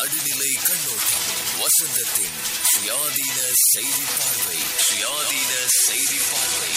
நடுநிலை கண்ணோட்டம் வசந்தத்தின் சுயாதீன செய்தி பார்வை சுயாதீன செய்தி பார்வை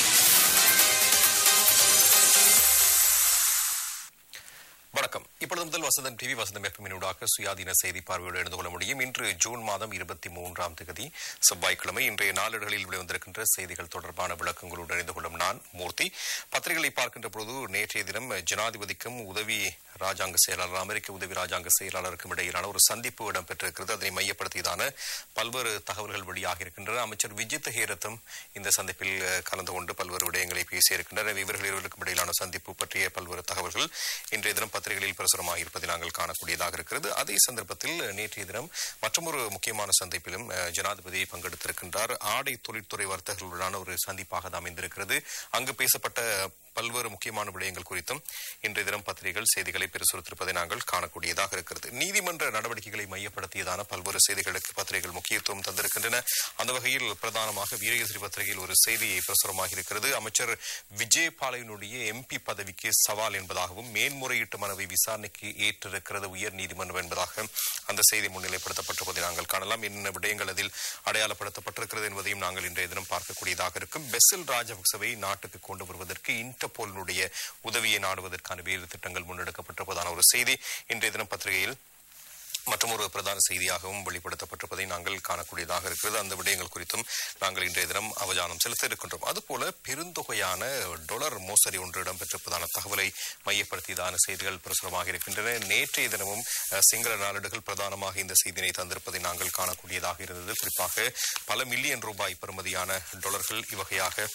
வணக்கம் இப்பொழுது முதல் வசந்தம் டிவி வசந்தம் எஃப்எம்மினூடாக சுயாதீன செய்தி பார்வையோடு எழுந்து கொள்ள முடியும் இன்று ஜூன் மாதம் இருபத்தி மூன்றாம் தேதி செவ்வாய்க்கிழமை இன்றைய நாளிதழ்களில் வெளிவந்திருக்கின்ற செய்திகள் தொடர்பான விளக்கங்களோடு அறிந்து கொள்ளும் நான் மூர்த்தி பத்திரிகைகளை பார்க்கின்ற பொழுது நேற்றைய தினம் ஜனாதிபதிக்கும் உதவி ராஜாங்க செயலாளர் அமெரிக்க உதவி ராஜாங்க செயலாளருக்கும் இடையிலான ஒரு சந்திப்பு இடம்பெற்றிருக்கிறது அதனை மையப்படுத்தியதான பல்வேறு தகவல்கள் வெளியாக இருக்கின்றன அமைச்சர் விஜித் ஹேரத்தும் இந்த சந்திப்பில் அஹ், கலந்து கொண்டு பல்வேறு விடயங்களை பேசியிருக்கின்றனர் இவர்கள் இருவருக்கும் இடையிலான சந்திப்பு பற்றிய பல்வேறு தகவல்கள் இன்றைய தினம் பத்திரிகைகளில் பிரசுரமாக இருப்பதை நாங்கள் காணக்கூடியதாக இருக்கிறது அதே சந்தர்ப்பத்தில் நேற்றைய தினம் மற்றொரு முக்கியமான சந்திப்பிலும் அஹ், ஜனாதிபதி பங்கெடுத்திருக்கின்றார் ஆடை தொழில்துறை வர்த்தகர்களுடனான ஒரு சந்திப்பாக அது அமைந்திருக்கிறது அங்கு பேசப்பட்ட பல்வேறு முக்கியமான விடயங்கள் குறித்தும் இன்றைய தினம் பத்திரிகைகள் செய்திகளை பிரசுரித்திருப்பதை நாங்கள் காணக்கூடியதாக இருக்கிறது நீதிமன்ற நடவடிக்கைகளை மையப்படுத்தியதான பல்வேறு செய்திகளுக்கு பத்திரிகைகள் முக்கியத்துவம் தந்திருக்கின்றன அந்த வகையில் பிரதானமாக வீரகேசரி பத்திரிகையில் ஒரு செய்தி பிரசுரமாக இருக்கிறது அமைச்சர் விஜயபாலையினுடைய எம்பி பதவிக்கு சவால் என்பதாகவும் மேன்முறையீட்டு மனுவை விசாரணைக்கு ஏற்றிருக்கிறது உயர் நீதிமன்றம் என்பதாக அந்த செய்தி முன்னிலைப்படுத்தப்பட்டிருப்பதை நாங்கள் காணலாம் என்ன விடயங்கள் அதில் அடையாளப்படுத்தப்பட்டிருக்கிறது என்பதையும் நாங்கள் இன்றைய தினம் பார்க்கக்கூடியதாக இருக்கும் பெசில் ராஜபக்சவை நாட்டுக்கு கொண்டு வருவதற்கு இன்டர்போலினுடைய உதவியை நாடுவதற்கான வேறு திட்டங்கள் முன்னெடுக்கப்பட்டிருப்பதான ஒரு செய்தி இன்றைய தினம் பத்திரிகையில் மற்றும் ஒரு பிரதான செய்தியாகவும் வெளிப்படுத்தப்பட்டிருப்பதை நாங்கள் காணக்கூடியதாக இருக்கிறது அந்த விடயங்கள் குறித்தும் நாங்கள் இன்றைய தினம் அவதானம் செலுத்த இருக்கின்றோம் அதுபோல பெருந்தொகையான டொலர் மோசடி ஒன்று இடம்பெற்றிருப்பதான தகவலை மையப்படுத்தியதான செய்திகள் பிரசுரமாக இருக்கின்றன நேற்றைய தினமும் அஹ், சிங்கள நாளிடுகள் பிரதானமாக இந்த செய்தியினை தந்திருப்பதை நாங்கள் காணக்கூடியதாக இருந்தது குறிப்பாக பல மில்லியன் ரூபாய் பெறுமதியான டொலர்கள் இவ்வகையாக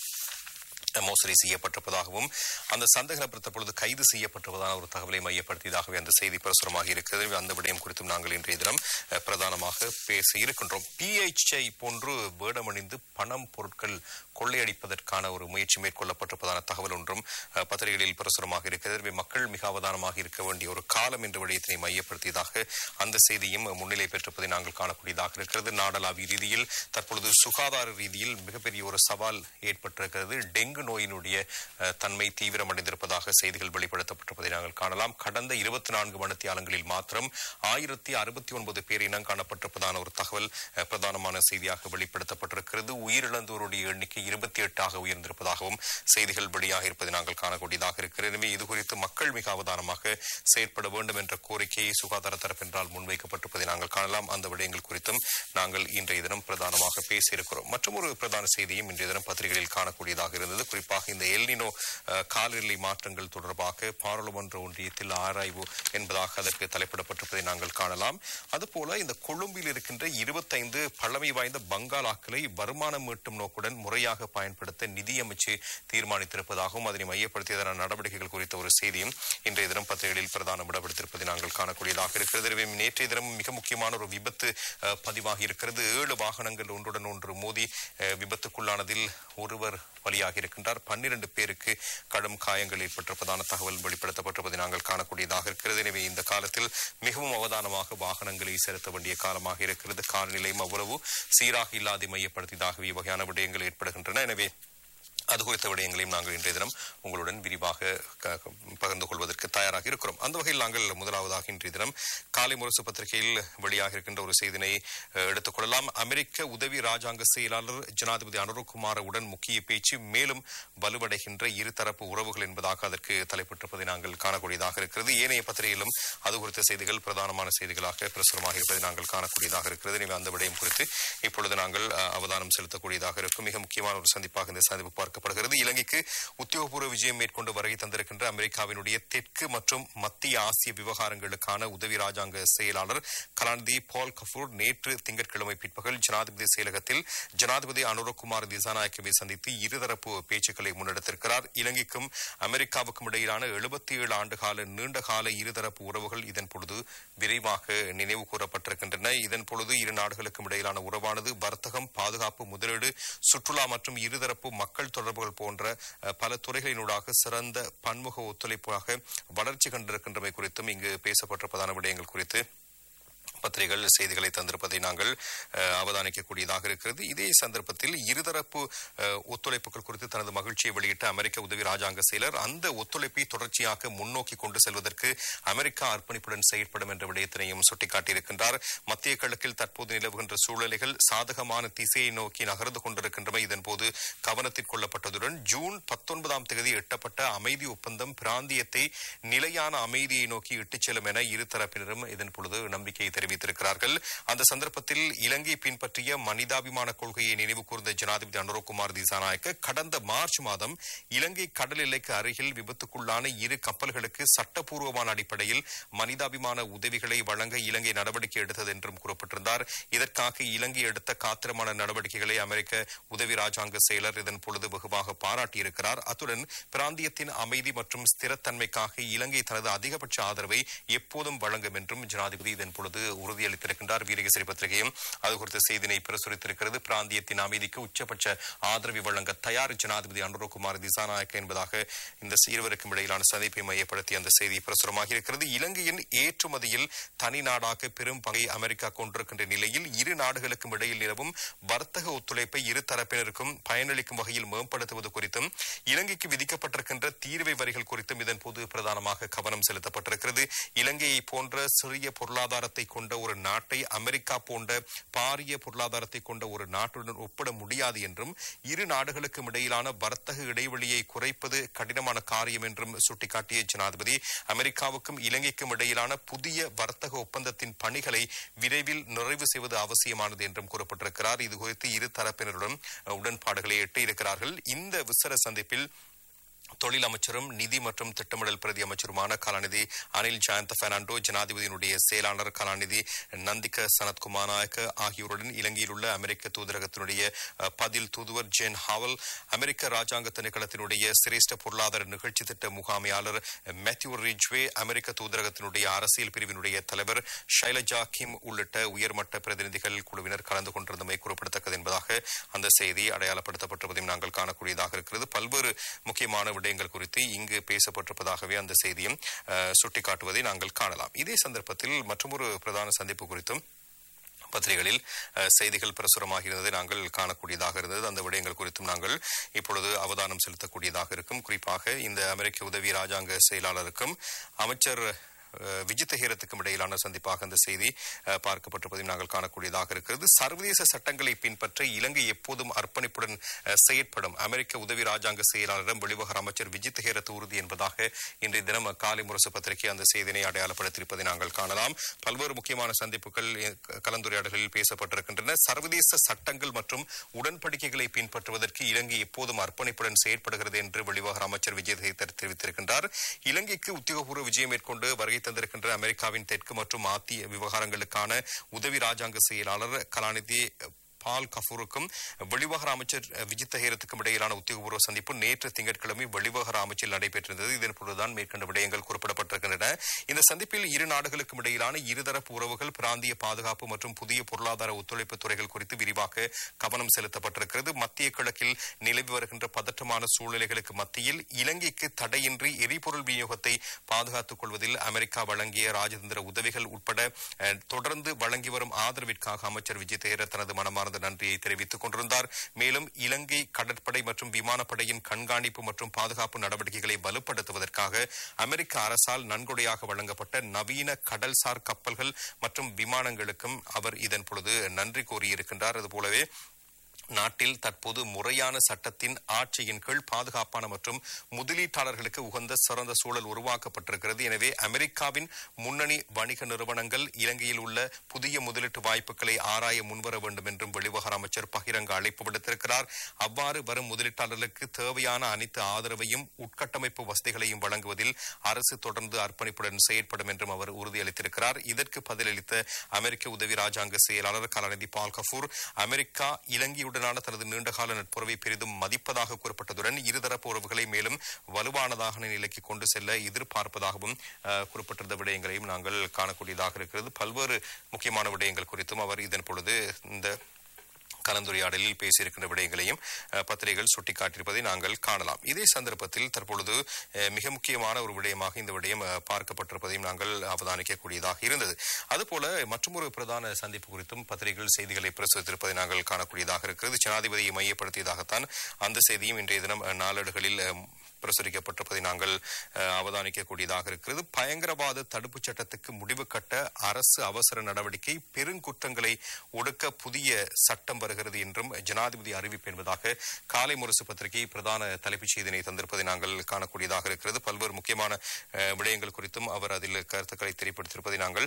மோசடி செய்யப்பட்டிருப்பதாகவும் அந்த சந்தேகப்படுத்த பொழுது கைது செய்யப்பட்டிருப்பதான ஒரு தகவலை மையப்படுத்தியதாகவே அந்த செய்தி பிரசுரமாக இருக்கிறது அந்த விடயம் குறித்தும் நாங்கள் இன்றைய தினம் அஹ், பிரதானமாக பேசி இருக்கின்றோம் பிஎச்ஐ போன்று வேடமணிந்து பணம் பொருட்கள் கொள்ளையடிப்பதற்கான ஒரு முயற்சி மேற்கொள்ளப்பட்டிருப்பதான தகவல் ஒன்றும் அஹ், பத்திரிகைகளில் பிரசுரமாக இருக்கிறது எனவே மக்கள் மிக அவதானமாக இருக்க வேண்டிய ஒரு காலம் என்ற விடயத்தினை மையப்படுத்தியதாக அந்த செய்தியும் முன்னிலை பெற்றிருப்பதை நாங்கள் காணக்கூடியதாக இருக்கிறது நாடளாவிய ரீதியில் தற்பொழுது சுகாதார ரீதியில் மிகப்பெரிய ஒரு சவால் ஏற்பட்டிருக்கிறது டெங்கு நோயினுடைய அஹ், தன்மை தீவிரமடைந்திருப்பதாக செய்திகள் வெளிப்படுத்தப்பட்டிருப்பதை நாங்கள் காணலாம் கடந்த இருபத்தி நான்கு மணித்தியாலங்களில் மாத்திரம் ஆயிரத்தி அறுபத்தி ஒன்பது பேர் இனம் காணப்பட்டிருப்பதான ஒரு தகவல் அஹ், பிரதானமான செய்தியாக வெளிப்படுத்தப்பட்டிருக்கிறது உயிரிழந்தோருடைய எண்ணிக்கை இருபத்தி எட்டாக உயர்ந்திருப்பதாகவும் செய்திகள் வெளியாக இருப்பதை நாங்கள் காணக்கூடியதாக இருக்கிறது எனவே இது குறித்து மக்கள் மிக அவதானமாக செயற்பட வேண்டும் என்ற கோரிக்கையை சுகாதார தரப்பினரால் முன்வைக்கப்பட்டிருப்பதை நாங்கள் காணலாம் அந்த விடயங்கள் குறித்தும் நாங்கள் இன்றைய தினம் பிரதானமாக பேசியிருக்கிறோம் மற்றும் ஒரு பிரதான செய்தியும் இன்றைய தினம் பத்திரிகைகளில் காணக்கூடியதாக இருந்தது குறிப்பாக இந்த எல்னினோ அஹ், காலநிலை மாற்றங்கள் தொடர்பாக பாராளுமன்ற ஒன்றியத்தில் ஆராய்வு என்பதாக அதற்கு தலைப்பிடப்பட்டிருப்பதை நாங்கள் காணலாம் அதுபோல இந்த கொழும்பில் இருக்கின்ற இருபத்தைந்து பழமை வாய்ந்த பங்காளாக்களை வருமானம் மீட்டும் நோக்குடன் முறையாக பயன்படுத்த நிதியமைச்சு தீர்மானித்திருப்பதாகவும் அதனை மையப்படுத்தியதான நடவடிக்கைகள் குறித்த ஒரு செய்தியும் இன்றைய தினம் பத்திரிகைகளில் பிரதான விடப்படுத்திருப்பதை நாங்கள் காணக்கூடியதாக இருக்கிறது எனவே நேற்றைய தினம் மிக முக்கியமான ஒரு விபத்து அஹ், பதிவாகி இருக்கிறது ஏழு வாகனங்கள் ஒன்றுடன் ஒன்று மோதி அஹ், விபத்துக்குள்ளானதில் ஒருவர் பலியாகி இருக்கின்றார் பன்னிரண்டு பேருக்கு கடும் காயங்கள் ஏற்பட்டிருப்பதான தகவல் வெளிப்படுத்தப்பட்டிருப்பதை நாங்கள் காணக்கூடியதாக இருக்கிறது எனவே இந்த காலத்தில் மிகவும் அவதானமாக வாகனங்களை செலுத்த வேண்டிய காலமாக இருக்கிறது காலநிலையும் அவ்வளவு சீராக இல்லாத மையப்படுத்தியதாகவே இவ்வகையான விடயங்கள் ஏற்படுகின்றன எனவே அது குறித்த விடயங்களையும் நாங்கள் இன்றைய தினம் உங்களுடன் விரிவாக க- க- பகிர்ந்து கொள்வதற்கு தயாராக இருக்கிறோம் அந்த வகையில் நாங்கள் முதலாவதாக இன்றைய தினம் காலை முரசு பத்திரிகையில் வெளியாக இருக்கின்ற ஒரு செய்தினை அஹ், எடுத்துக்கொள்ளலாம் அமெரிக்க உதவி ராஜாங்க செயலாளர் ஜனாதிபதி அனுரகுமாரவுடன் முக்கிய பேச்சு மேலும் வலுவடைகின்ற இருதரப்பு உறவுகள் என்பதாக அதற்கு தலைப்பட்டிருப்பதை நாங்கள் காணக்கூடியதாக இருக்கிறது ஏனைய பத்திரிகையிலும் அது குறித்த செய்திகள் பிரதானமான செய்திகளாக பிரசுரமாக இருப்பதை நாங்கள் காணக்கூடியதாக இருக்கிறது எனவே அந்த விடயம் குறித்து இப்பொழுது நாங்கள் அஹ், அவதானம் செலுத்தக்கூடியதாக இருக்கும் மிக முக்கியமான ஒரு சந்திப்பாக இந்த சந்திப்பு பார்க்கப்படுகிறது இலங்கைக்கு உத்தியோகபூர்வ விஜயம் மேற்கொண்டு வருகை தந்திருக்கின்ற அமெரிக்காவினுடைய தெற்கு மற்றும் மத்திய ஆசிய விவகாரங்களுக்கான உதவி ராஜாங்க செயலாளர் கலாநிதி பால் கஃபூர் நேற்று திங்கட்கிழமை பிற்பகல் ஜனாதிபதி செயலகத்தில் ஜனாதிபதி அனுரகுமார் திசாநாயக்கவை சந்தித்து இருதரப்பு பேச்சுக்களை முன்னெடுத்திருக்கிறார் இலங்கைக்கும் அமெரிக்காவுக்கும் இடையிலான எழுபத்தி ஏழு ஆண்டுகால நீண்டகால இருதரப்பு உறவுகள் இதன் பொழுது விரைவாக நினைவு கூறப்பட்டிருக்கின்றன இதன் பொழுது இரு நாடுகளுக்கும் இடையிலான உறவானது வர்த்தகம் பாதுகாப்பு முதலீடு சுற்றுலா மற்றும் இருதரப்பு மக்கள் தொடர்புகள் போன்ற அஹ், பல துறைகளினூடாக சிறந்த பன்முக ஒத்துழைப்பாக வளர்ச்சி கண்டிருக்கின்றமை குறித்தும் இங்கு பேசப்பட்டிருப்பதான விடயங்கள் குறித்து பத்திரிகைகள் செய்திகளை தந்திருப்பதை நாங்கள் அஹ், அவதானிக்கக்கூடியதாக இருக்கிறது இதே சந்தர்ப்பத்தில் இருதரப்பு அஹ், ஒத்துழைப்புகள் குறித்து தனது மகிழ்ச்சியை வெளியிட்ட அமெரிக்க உதவி ராஜாங்க செயலர் அந்த ஒத்துழைப்பை தொடர்ச்சியாக முன்னோக்கி கொண்டு செல்வதற்கு அமெரிக்கா அர்ப்பணிப்புடன் செயற்படும் என்ற விடயத்தினையும் சுட்டிக்காட்டியிருக்கின்றார் மத்திய கிழக்கில் தற்போது நிலவுகின்ற சூழ்நிலைகள் சாதகமான திசையை நோக்கி நகர்ந்து கொண்டிருக்கின்றமை இதன்போது கவனத்தில் கொள்ளப்பட்டதுடன் ஜூன் பத்தொன்பதாம் தேதி எட்டப்பட்ட அமைதி ஒப்பந்தம் பிராந்தியத்தை நிலையான அமைதியை நோக்கி இட்டுச் செல்லும் என இரு தரப்பினரும் இதன் பொழுது நம்பிக்கையை தெரிவித்திருக்கிறார்கள் அந்த சந்தர்ப்பத்தில் இலங்கை பின்பற்றிய மனிதாபிமான கொள்கையை நினைவு கூர்ந்த ஜனாதிபதி அனுரகுமார் திசாநாயக்க கடந்த மார்ச் மாதம் இலங்கை கடல் எல்லைக்கு அருகில் விபத்துக்குள்ளான இரு கப்பல்களுக்கு சட்டப்பூர்வமான அடிப்படையில் மனிதாபிமான உதவிகளை வழங்க இலங்கை நடவடிக்கை எடுத்தது என்றும் கூறப்பட்டிருந்தார் இதற்காக இலங்கை எடுத்த காத்திரமான நடவடிக்கைகளை அமெரிக்க உதவி ராஜாங்க செயலர் இதன் பொழுது வெகுவாக பாராட்டியிருக்கிறார் அத்துடன் பிராந்தியத்தின் அமைதி மற்றும் ஸ்திரத்தன்மைக்காக இலங்கை தனது அதிகபட்ச ஆதரவை எப்போதும் வழங்கும் என்றும் ஜனாதிபதி இதன் பொழுது உறுதியளித்திருக்கின்றார் வீரகேசரி பத்திரிகையும் அது குறித்த செய்தினை பிரசுரித்திருக்கிறது பிராந்தியத்தின் அமைதிக்கு உச்சபட்ச ஆதரவை வழங்க தயார் ஜனாதிபதி அனுரகுமார் திசாநாயக்க என்பதாக இந்த இருவருக்கும் இடையிலான சந்திப்பை மையப்படுத்தி அந்த செய்தி பிரசுரமாக இருக்கிறது இலங்கையின் ஏற்றுமதியில் தனி நாடாக பெரும் பங்கை அமெரிக்கா கொண்டிருக்கின்ற நிலையில் இரு நாடுகளுக்கும் இடையில் நிலவும் வர்த்தக ஒத்துழைப்பை இரு தரப்பினருக்கும் பயனளிக்கும் வகையில் மேம்படுத்துவது குறித்தும் இலங்கைக்கு விதிக்கப்பட்டிருக்கின்ற தீர்வை வரிகள் குறித்தும் இதன் போது பிரதானமாக கவனம் செலுத்தப்பட்டிருக்கிறது இலங்கையை போன்ற சிறிய பொருளாதாரத்தை கொண்ட ஒரு நாட்டை அமெரிக்கா போன்ற பாரிய பொருளாதாரத்தை கொண்ட ஒரு நாட்டுடன் ஒப்பிட முடியாது என்றும் இரு நாடுகளுக்கும் இடையிலான வர்த்தக இடைவெளியை குறைப்பது கடினமான காரியம் என்றும் சுட்டிக்காட்டிய ஜனாதிபதி அமெரிக்காவுக்கும் இலங்கைக்கும் இடையிலான புதிய வர்த்தக ஒப்பந்தத்தின் பணிகளை விரைவில் நிறைவு செய்வது அவசியமானது என்றும் கூறப்பட்டிருக்கிறார் இது குறித்து இரு தரப்பினருடன் அஹ், உடன்பாடுகளை எட்டியிருக்கிறார்கள் இந்த விசர சந்திப்பில் தொழில் அமைச்சரும் நிதி மற்றும் திட்டமிடல் பிரதி அமைச்சருமான கலாநிதி அனில் ஜயந்த பெர்னாண்டோ ஜனாதிபதியினுடைய செயலாளர் கலாநிதி நந்திக சனத்குமார் நாயக்க ஆகியோருடன் இலங்கையில் உள்ள அமெரிக்க தூதரகத்தினுடைய அஹ், பதில் தூதுவர் ஜேன் ஹாவல் அமெரிக்க ராஜாங்க திணைக்களத்தினுடைய சிரேஷ்ட பொருளாதார நிகழ்ச்சி திட்ட முகாமையாளர் மேத்யூ ரிஜ்வே அமெரிக்க தூதரகத்தினுடைய அரசியல் பிரிவினுடைய தலைவர் ஷைலஜா கிம் உள்ளிட்ட உயர்மட்ட பிரதிநிதிகள் குழுவினர் கலந்து கொண்டிருந்தமை குறிப்பிடத்தக்கது என்பதாக அந்த செய்தி அடையாளப்படுத்தப்பட்டிருப்பதையும் நாங்கள் காணக்கூடியதாக இருக்கிறது பல்வேறு முக்கியமான விடயங்கள் குறித்து இங்கு பேசப்பட்டிருப்பதாகவே அந்த செய்தியும் அஹ், சுட்டிக்காட்டுவதை நாங்கள் காணலாம் இதே சந்தர்ப்பத்தில் மற்றொரு பிரதான சந்திப்பு குறித்தும் பத்திரிகைகளில் அஹ், செய்திகள் பிரசுரமாக இருந்ததை நாங்கள் காணக்கூடியதாக இருந்தது அந்த விடயங்கள் குறித்தும் நாங்கள் இப்பொழுது அவதானம் செலுத்தக்கூடியதாக இருக்கும் குறிப்பாக இந்த அமெரிக்க உதவி ராஜாங்க செயலாளருக்கும் அமைச்சர் அஹ், விஜித் ஹேரத்துக்கும் இடையிலான சந்திப்பாக அந்த செய்தி அஹ், பார்க்கப்பட்டிருப்பதையும் நாங்கள் காணக்கூடியதாக இருக்கிறது சர்வதேச சட்டங்களை பின்பற்ற இலங்கை எப்போதும் அர்ப்பணிப்புடன் அஹ், செயற்படும் அமெரிக்க உதவி ராஜாங்க செயலாளரிடம் வெளிவகார அமைச்சர் விஜித் ஹேரத் உறுதி என்பதாக இன்றைய தினம் காலை முரசு பத்திரிகை அந்த செய்தியை அடையாளப்படுத்தியிருப்பதை நாங்கள் காணலாம் பல்வேறு முக்கியமான சந்திப்புகள் அஹ், க- கலந்துரையாடல்களில் பேசப்பட்டிருக்கின்றன சர்வதேச சட்டங்கள் மற்றும் உடன்படிக்கைகளை பின்பற்றுவதற்கு இலங்கை எப்போதும் அர்ப்பணிப்புடன் செயற்படுகிறது என்று வெளிவகார அமைச்சர் விஜய் ஹேத்தர் தெரிவித்திருக்கின்றார் இலங்கைக்கு உத்தியோகபூர்வ விஜயம் மேற்கொண்டு வருகை தந்திருக்கின்ற அமெரிக்காவின் தெற்கு மற்றும் ஆத்திய விவகாரங்களுக்கான உதவி ராஜாங்க செயலாளர் கலாநிதி பால் கஃபூருக்கும் வெளிவகார அமைச்சர் விஜித் ஹேரத்துக்கும் இடையிலான உத்தியோகபூர்வ சந்திப்பு நேற்று திங்கட்கிழமை வெளிவகார அமைச்சில் நடைபெற்றிருந்தது இதன் பொழுதுதான் மேற்கண்ட விடயங்கள் குறிப்பிடப்பட்டிருக்கின்றன இந்த சந்திப்பில் இரு நாடுகளுக்கும் இடையிலான இருதரப்பு உறவுகள் பிராந்திய பாதுகாப்பு மற்றும் புதிய பொருளாதார ஒத்துழைப்பு துறைகள் குறித்து விரிவாக கவனம் செலுத்தப்பட்டிருக்கிறது மத்திய கிழக்கில் நிலவி வருகின்ற பதற்றமான சூழ்நிலைகளுக்கு மத்தியில் இலங்கைக்கு தடையின்றி எரிபொருள் விநியோகத்தை பாதுகாத்துக் கொள்வதில் அமெரிக்கா வழங்கிய ராஜதந்திர உதவிகள் உட்பட அஹ், தொடர்ந்து வழங்கி வரும் ஆதரவிற்காக அமைச்சர் விஜய் தேர தனது மனமார்ந்த நன்றியை தெரிவித்துக் கொண்டிருந்தார் மேலும் இலங்கை கடற்படை மற்றும் விமானப்படையின் கண்காணிப்பு மற்றும் பாதுகாப்பு நடவடிக்கைகளை வலுப்படுத்துவதற்காக அமெரிக்க அரசால் நன்கொடையாக வழங்கப்பட்ட நவீன கடல்சார் கப்பல்கள் மற்றும் விமானங்களுக்கும் அவர் இதன் பொழுது நன்றி கூறியிருக்கின்றார் அதுபோலவே நாட்டில் தற்போது முறையான சட்டத்தின் ஆட்சியின் கீழ் பாதுகாப்பான மற்றும் முதலீட்டாளர்களுக்கு உகந்த சிறந்த சூழல் உருவாக்கப்பட்டிருக்கிறது எனவே அமெரிக்காவின் முன்னணி வணிக நிறுவனங்கள் இலங்கையில் உள்ள புதிய முதலீட்டு வாய்ப்புகளை ஆராய முன்வர வேண்டும் என்றும் வெளிவகார அமைச்சர் பகிரங்க அழைப்பு விடுத்திருக்கிறார் அவ்வாறு வரும் முதலீட்டாளர்களுக்கு தேவையான அனைத்து ஆதரவையும் உட்கட்டமைப்பு வசதிகளையும் வழங்குவதில் அரசு தொடர்ந்து அர்ப்பணிப்புடன் செயற்படும் என்றும் அவர் உறுதியளித்திருக்கிறார் இதற்கு பதிலளித்த அமெரிக்க உதவி ராஜாங்க செயலாளர் கலாநிதி பால் கஃபூர் அமெரிக்கா இலங்கையுடனான தனது நீண்டகால நட்புறவை பெரிதும் மதிப்பதாக குறிப்பிட்டதுடன் இருதரப்பு உறவுகளை மேலும் வலுவானதாக நிலைக்கு கொண்டு செல்ல எதிர்பார்ப்பதாகவும் அஹ், குறிப்பிட்டிருந்த விடயங்களையும் நாங்கள் காணக்கூடியதாக இருக்கிறது பல்வேறு முக்கியமான விடயங்கள் குறித்தும் அவர் இதன் பொழுது இந்த கலந்துரையாடலில் பேசியிருக்கின்ற விடயங்களையும் அஹ், பத்திரிகைகள் சுட்டிக்காட்டியிருப்பதை நாங்கள் காணலாம் இதே சந்தர்ப்பத்தில் தற்பொழுது அஹ், மிக முக்கியமான ஒரு விடயமாக இந்த விடயம் அஹ், பார்க்கப்பட்டிருப்பதையும் நாங்கள் அவதானிக்கக்கூடியதாக இருந்தது அதுபோல மற்றொரு பிரதான சந்திப்பு குறித்தும் பத்திரிகைகள் செய்திகளை பிரசுரித்திருப்பதை நாங்கள் காணக்கூடியதாக இருக்கிறது ஜனாதிபதியை மையப்படுத்தியதாகத்தான் அந்த செய்தியும் இன்றைய தினம் அஹ், நாளேடுகளில் அஹ், பிரசுரிக்கப்பட்டிருப்பதை நாங்கள் அஹ், அவதானிக்கக்கூடியதாக இருக்கிறது பயங்கரவாத தடுப்புச் சட்டத்துக்கு முடிவு கட்ட அரசு அவசர நடவடிக்கை பெருங்குற்றங்களை ஒடுக்க புதிய சட்டம் வருகிறது என்றும் ஜனாதிபதி அறிவிப்பு என்பதாக காலை முரசு பத்திரிகை பிரதான தலைப்புச் செய்தியினை தந்திருப்பதை நாங்கள் காணக்கூடியதாக இருக்கிறது பல்வேறு முக்கியமான அஹ், விடயங்கள் குறித்தும் அவர் அதில் கருத்துக்களை தெளிப்படுத்தியிருப்பதை நாங்கள்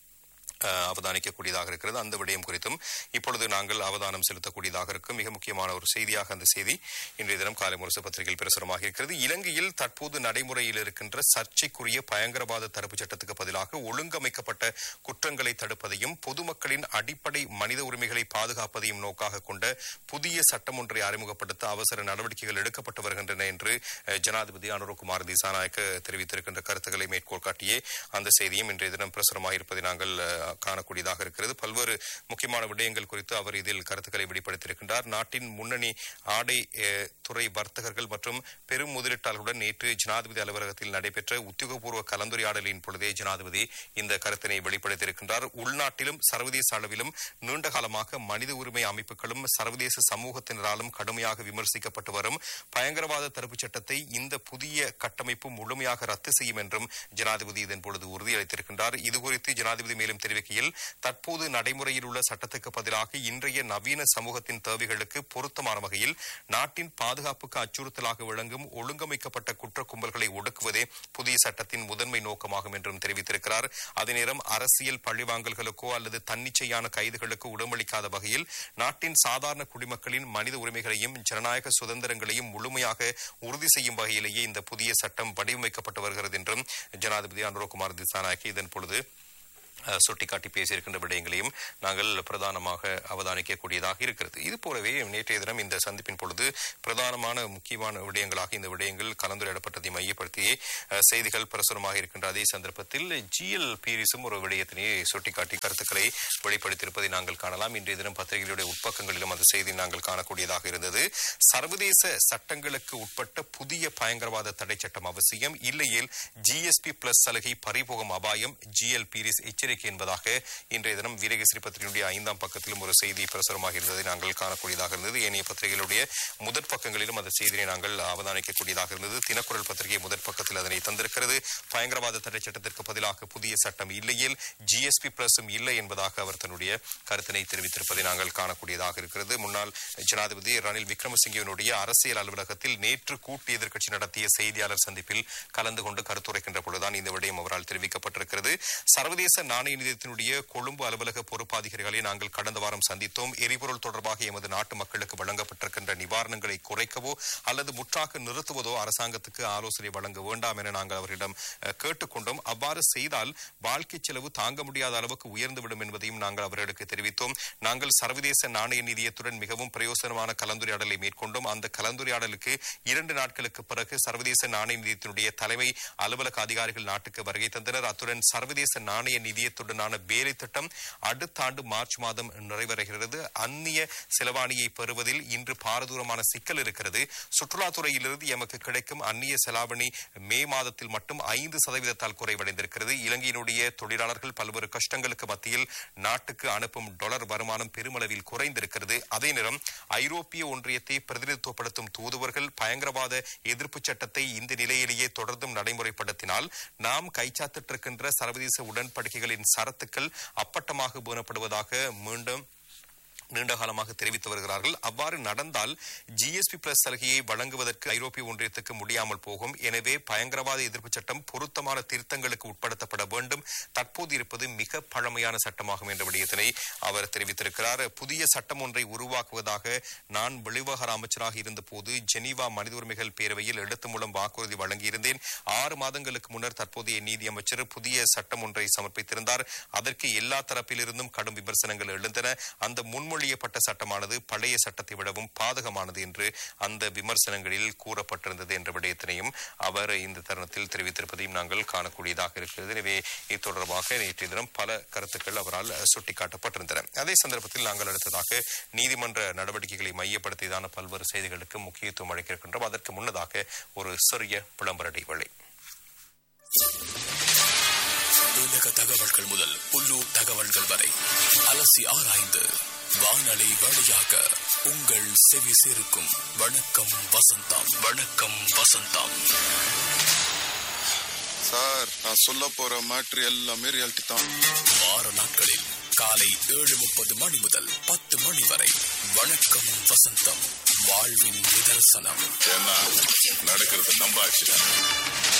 அஹ், அவதானிக்கக்கூடியதாக இருக்கிறது அந்த விடயம் குறித்தும் இப்பொழுது நாங்கள் அவதானம் செலுத்தக்கூடியதாக இருக்கும் மிக முக்கியமான ஒரு செய்தியாக அந்த செய்தி இன்றைய தினம் காலை முரசு பத்திரிகையில் பிரசுரமாக இருக்கிறது இலங்கையில் தற்போது நடைமுறையில் இருக்கின்ற சர்ச்சைக்குரிய பயங்கரவாத தடுப்புச் சட்டத்துக்கு பதிலாக ஒழுங்கமைக்கப்பட்ட குற்றங்களை தடுப்பதையும் பொதுமக்களின் அடிப்படை மனித உரிமைகளை பாதுகாப்பதையும் நோக்காக கொண்ட புதிய சட்டம் ஒன்றை அறிமுகப்படுத்த அவசர நடவடிக்கைகள் எடுக்கப்பட்டு வருகின்றன என்று அஹ், ஜனாதிபதி அனுரகுமார் திசாநாயக்க தெரிவித்திருக்கின்ற கருத்துக்களை மேற்கோள் காட்டியே அந்த செய்தியும் இன்றைய தினம் பிரசுரமாக இருப்பதை நாங்கள் அஹ், காணக்கூடியதாக இருக்கிறது பல்வேறு முக்கியமான விடயங்கள் குறித்து அவர் இதில் கருத்துக்களை வெளிப்படுத்தியிருக்கின்றார் நாட்டின் முன்னணி ஆடை அஹ், துறை வர்த்தகர்கள் மற்றும் பெரும் முதலீட்டாளர்களுடன் நேற்று ஜனாதிபதி அலுவலகத்தில் நடைபெற்ற உத்தியோகபூர்வ கலந்துரையாடலின் பொழுதே ஜனாதிபதி இந்த கருத்தினை வெளிப்படுத்தியிருக்கின்றார் உள்நாட்டிலும் சர்வதேச அளவிலும் நீண்ட காலமாக மனித உரிமை அமைப்புகளும் சர்வதேச சமூகத்தினராலும் கடுமையாக விமர்சிக்கப்பட்டு வரும் பயங்கரவாத தடுப்புச் சட்டத்தை இந்த புதிய கட்டமைப்பு முழுமையாக ரத்து செய்யும் என்றும் ஜனாதிபதி இதன் பொழுது உறுதியளித்திருக்கின்றார் இதுகுறித்து ஜனாதிபதி மேலும் தெரிவிக்கையில் தற்போது நடைமுறையில் உள்ள சட்டத்துக்கு பதிலாக இன்றைய நவீன சமூகத்தின் தேவைகளுக்கு பொருத்தமான வகையில் நாட்டின் பாதுகாப்புக்கு அச்சுறுத்தலாக விளங்கும் ஒழுங்கமைக்கப்பட்ட குற்ற கும்பல்களை ஒடுக்குவதே புதிய சட்டத்தின் முதன்மை நோக்கமாகும் என்றும் தெரிவித்திருக்கிறார் அதே நேரம் அரசியல் பழிவாங்கல்களுக்கோ அல்லது தன்னிச்சையான கைதுகளுக்கு உடமளிக்காத வகையில் நாட்டின் சாதாரண குடிமக்களின் மனித உரிமைகளையும் ஜனநாயக சுதந்திரங்களையும் முழுமையாக உறுதி செய்யும் வகையிலேயே இந்த புதிய சட்டம் வடிவமைக்கப்பட்டு வருகிறது என்றும் ஜனாதிபதி அனுரகுமார் திசாநாயக்கி இதன் பொழுது அஹ், சுட்டிக்காட்டி பேசியிருக்கின்ற விடயங்களையும் நாங்கள் பிரதானமாக அவதானிக்கக்கூடியதாக இருக்கிறது இது போலவே நேற்றைய தினம் இந்த சந்திப்பின் பொழுது பிரதானமான முக்கியமான விடயங்களாக இந்த விடயங்கள் கலந்துரையாடப்பட்டதை மையப்படுத்தியே அஹ், செய்திகள் பிரசுரமாக இருக்கின்ற அதே சந்தர்ப்பத்தில் ஜிஎல் பீரிஸும் ஒரு விடயத்தினை சுட்டிக்காட்டி கருத்துக்களை வெளிப்படுத்தியிருப்பதை நாங்கள் காணலாம் இன்றைய தினம் பத்திரிகைகளுடைய உட்பக்கங்களிலும் அந்த செய்தி நாங்கள் காணக்கூடியதாக இருந்தது சர்வதேச சட்டங்களுக்கு உட்பட்ட புதிய பயங்கரவாத தடை சட்டம் அவசியம் இல்லையேல் ஜிஎஸ்பி பிளஸ் சலுகை பறிபோகும் அபாயம் ஜிஎல் பீரிஸ் எச்சரிக்கை என்பதாக இன்றைய தினம் வீரகேசரி பத்திரிகையுடைய ஐந்தாம் பக்கத்திலும் ஒரு செய்தி பிரசுரமாக இருந்ததை நாங்கள் காணக்கூடியதாக இருந்தது ஏனைய பத்திரிகைகளுடைய முதற் பக்கங்களிலும் அந்த செய்தியை நாங்கள் அவதானிக்கக்கூடியதாக இருந்தது தினக்குரல் பத்திரிகை முதற் பக்கத்தில் அதனை தந்திருக்கிறது பயங்கரவாத தடை சட்டத்திற்கு பதிலாக புதிய சட்டம் இல்லையேல் ஜிஎஸ்பி பிளஸும் இல்லை என்பதாக அவர் தன்னுடைய கருத்தினை தெரிவித்திருப்பதை நாங்கள் காணக்கூடியதாக இருக்கிறது முன்னாள் ஜனாதிபதி ரணில் விக்ரமசிங்கவினுடைய அரசியல் அலுவலகத்தில் நேற்று கூட்டு எதிர்க்கட்சி நடத்திய செய்தியாளர் சந்திப்பில் கலந்து கொண்டு கருத்துரைக்கின்ற பொழுதுதான் இந்த விடயம் அவரால் தெரிவிக்கப்பட்டிருக்கிறது சர்வதேச நாணய நிதியத்தினுடைய கொழும்பு அலுவலக பொறுப்பாதிகாரிகளை நாங்கள் கடந்த வாரம் சந்தித்தோம் எரிபொருள் தொடர்பாக எமது நாட்டு மக்களுக்கு வழங்கப்பட்டிருக்கின்ற நிவாரணங்களை குறைக்கவோ அல்லது முற்றாக நிறுத்துவதோ அரசாங்கத்துக்கு ஆலோசனை வழங்க வேண்டாம் என நாங்கள் அவரிடம் அஹ், கேட்டுக்கொண்டோம் அவ்வாறு செய்தால் வாழ்க்கை செலவு தாங்க முடியாத அளவுக்கு உயர்ந்துவிடும் என்பதையும் நாங்கள் அவர்களுக்கு தெரிவித்தோம் நாங்கள் சர்வதேச நாணய நிதியத்துடன் மிகவும் பிரயோசனமான கலந்துரையாடலை மேற்கொண்டோம் அந்த கலந்துரையாடலுக்கு இரண்டு நாட்களுக்கு பிறகு சர்வதேச நாணய நிதியத்தினுடைய தலைமை அலுவலக அதிகாரிகள் நாட்டுக்கு வருகை தந்தனர் அத்துடன் சர்வதேச நாணய நிதியத்துடனான வேலை திட்டம் அடுத்த ஆண்டு மார்ச் மாதம் நிறைவடைகிறது அந்நிய செலவாணியை பெறுவதில் இன்று பாரதூரமான சிக்கல் இருக்கிறது சுற்றுலாத்துறையிலிருந்து எமக்கு கிடைக்கும் அந்நிய செலாவணி மே மாதத்தில் மட்டும் ஐந்து சதவீதத்தால் குறைவடைந்திருக்கிறது இலங்கையினுடைய தொழிலாளர்கள் பல்வேறு கஷ்டங்களுக்கு மத்தியில் நாட்டுக்கு அனுப்பும் டாலர் வருமானம் பெருமளவில் குறைந்திருக்கிறது அதே நேரம் ஐரோப்பிய ஒன்றியத்தை பிரதிநிதித்துவப்படுத்தும் தூதுவர்கள் பயங்கரவாத எதிர்ப்பு சட்டத்தை இந்த நிலையிலேயே தொடர்ந்தும் நடைமுறைப்படுத்தினால் நாம் கைச்சாத்திட்டிருக்கின்ற சர்வதேச உடன்படிக்கைகளின் சரத்துக்கள் அப்பட்டமாக பேணப்படுவதாக மீண்டும் நீண்ட காலமாக தெரிவித்து வருகிறார்கள் அவ்வாறு நடந்தால் ஜிஎஸ்பி பிளஸ் சலுகையை வழங்குவதற்கு ஐரோப்பிய ஒன்றியத்துக்கு முடியாமல் போகும் எனவே பயங்கரவாத எதிர்ப்பு சட்டம் பொருத்தமான திருத்தங்களுக்கு உட்படுத்தப்பட வேண்டும் தற்போது இருப்பது மிக பழமையான சட்டமாகும் என்ற விடயத்தினை அவர் தெரிவித்திருக்கிறார் புதிய சட்டம் ஒன்றை உருவாக்குவதாக நான் வெளிவகார அமைச்சராக இருந்தபோது ஜெனீவா மனித உரிமைகள் பேரவையில் எழுத்து மூலம் வாக்குறுதி வழங்கியிருந்தேன் ஆறு மாதங்களுக்கு முன்னர் தற்போதைய நீதி அமைச்சர் புதிய சட்டம் ஒன்றை சமர்ப்பித்திருந்தார் அதற்கு எல்லா தரப்பிலிருந்தும் கடும் விமர்சனங்கள் எழுந்தன அந்த முன்மொழி முன்மொழியப்பட்ட சட்டமானது பழைய சட்டத்தை விடவும் பாதகமானது என்று அந்த விமர்சனங்களில் கூறப்பட்டிருந்தது என்ற விடயத்தினையும் அவர் இந்த தருணத்தில் தெரிவித்திருப்பதையும் நாங்கள் காணக்கூடியதாக இருக்கிறது எனவே இது தொடர்பாக நேற்றைய தினம் பல கருத்துக்கள் அவரால் சுட்டிக்காட்டப்பட்டிருந்தன அதே சந்தர்ப்பத்தில் நாங்கள் அடுத்ததாக நீதிமன்ற நடவடிக்கைகளை மையப்படுத்தியதான பல்வேறு செய்திகளுக்கு முக்கியத்துவம் அளிக்கின்றோம் அதற்கு முன்னதாக ஒரு சிறிய விளம்பர இடைவேளை உலக தகவல்கள் முதல் உள்ளூர் தகவல்கள் வரை அலசி ஆராய்ந்து வானொலி வழியாக உங்கள் செவி சேர்க்கும் வணக்கம் வசந்தம் வணக்கம் வசந்தம் சார் நான் சொல்ல போற மேட்ரு எல்லாமே ரியாலிட்டி தான் வார நாட்களில் காலை ஏழு முப்பது மணி முதல் பத்து மணி வரை வணக்கம் வசந்தம் வாழ்வின் நிதர்சனம் ஏன்னா நடக்கிறது நம்ம ஆக்சுவலா